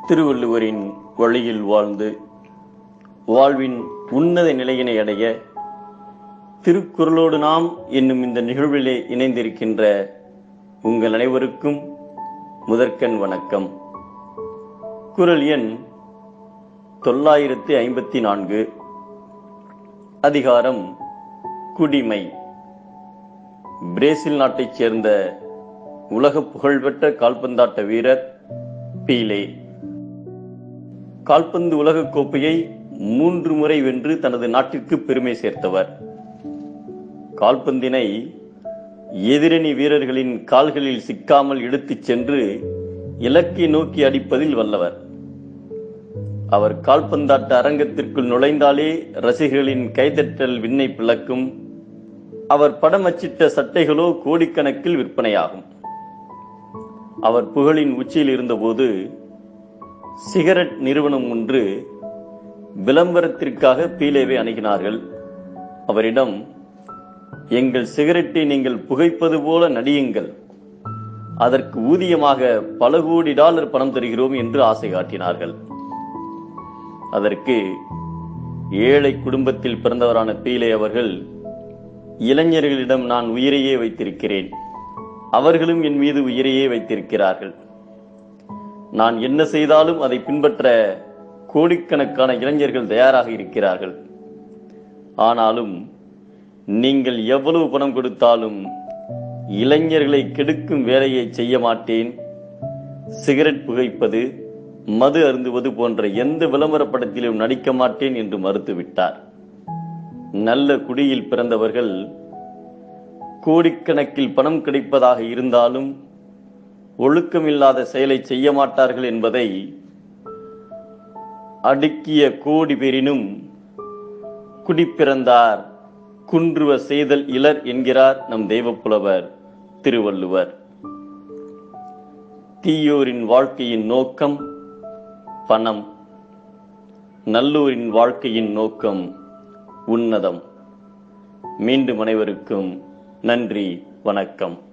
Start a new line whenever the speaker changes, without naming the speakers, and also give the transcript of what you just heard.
திருவள்ளுவரின் வழியில் வாழ்ந்து வாழ்வின் உன்னத நிலையினை அடைய திருக்குறளோடு நாம் என்னும் இந்த நிகழ்விலே இணைந்திருக்கின்ற உங்கள் அனைவருக்கும் முதற்கண் வணக்கம் குரல் எண் தொள்ளாயிரத்தி ஐம்பத்தி நான்கு அதிகாரம் குடிமை பிரேசில் நாட்டைச் சேர்ந்த உலக புகழ்பெற்ற கால்பந்தாட்ட வீரர் பீலே கால்பந்து உலகக் கோப்பையை மூன்று முறை வென்று தனது நாட்டிற்கு பெருமை சேர்த்தவர் கால்பந்தினை எதிரணி வீரர்களின் கால்களில் சிக்காமல் எடுத்துச் சென்று இலக்கை நோக்கி அடிப்பதில் வல்லவர் அவர் கால்பந்தாட்ட அரங்கத்திற்குள் நுழைந்தாலே ரசிகர்களின் கைதட்டல் விண்ணை பிளக்கும் அவர் படம் அச்சிட்ட சட்டைகளோ கோடிக்கணக்கில் விற்பனையாகும் அவர் புகழின் உச்சியில் இருந்தபோது சிகரெட் நிறுவனம் ஒன்று விளம்பரத்திற்காக பீலேவை அணுகினார்கள் அவரிடம் எங்கள் சிகரெட்டை நீங்கள் புகைப்பது போல நடியுங்கள் அதற்கு ஊதியமாக பல கோடி டாலர் பணம் தருகிறோம் என்று ஆசை காட்டினார்கள் அதற்கு ஏழை குடும்பத்தில் பிறந்தவரான பீலே அவர்கள் இளைஞர்களிடம் நான் உயிரையே வைத்திருக்கிறேன் அவர்களும் என் மீது உயிரையே வைத்திருக்கிறார்கள் நான் என்ன செய்தாலும் அதை பின்பற்ற கோடிக்கணக்கான இளைஞர்கள் தயாராக இருக்கிறார்கள் ஆனாலும் நீங்கள் எவ்வளவு பணம் கொடுத்தாலும் இளைஞர்களை கெடுக்கும் வேலையை செய்ய மாட்டேன் சிகரெட் புகைப்பது மது அருந்துவது போன்ற எந்த விளம்பர படத்திலும் நடிக்க மாட்டேன் என்று மறுத்துவிட்டார் நல்ல குடியில் பிறந்தவர்கள் கோடிக்கணக்கில் பணம் கிடைப்பதாக இருந்தாலும் ஒழுக்கமில்லாத செயலை செய்ய மாட்டார்கள் என்பதை அடுக்கிய கோடி பேரினும் குடிப்பிறந்தார் குன்றுவ செய்தல் இலர் என்கிறார் நம் தெய்வப்புலவர் திருவள்ளுவர் தீயோரின் வாழ்க்கையின் நோக்கம் பணம் நல்லோரின் வாழ்க்கையின் நோக்கம் உன்னதம் மீண்டும் அனைவருக்கும் நன்றி வணக்கம்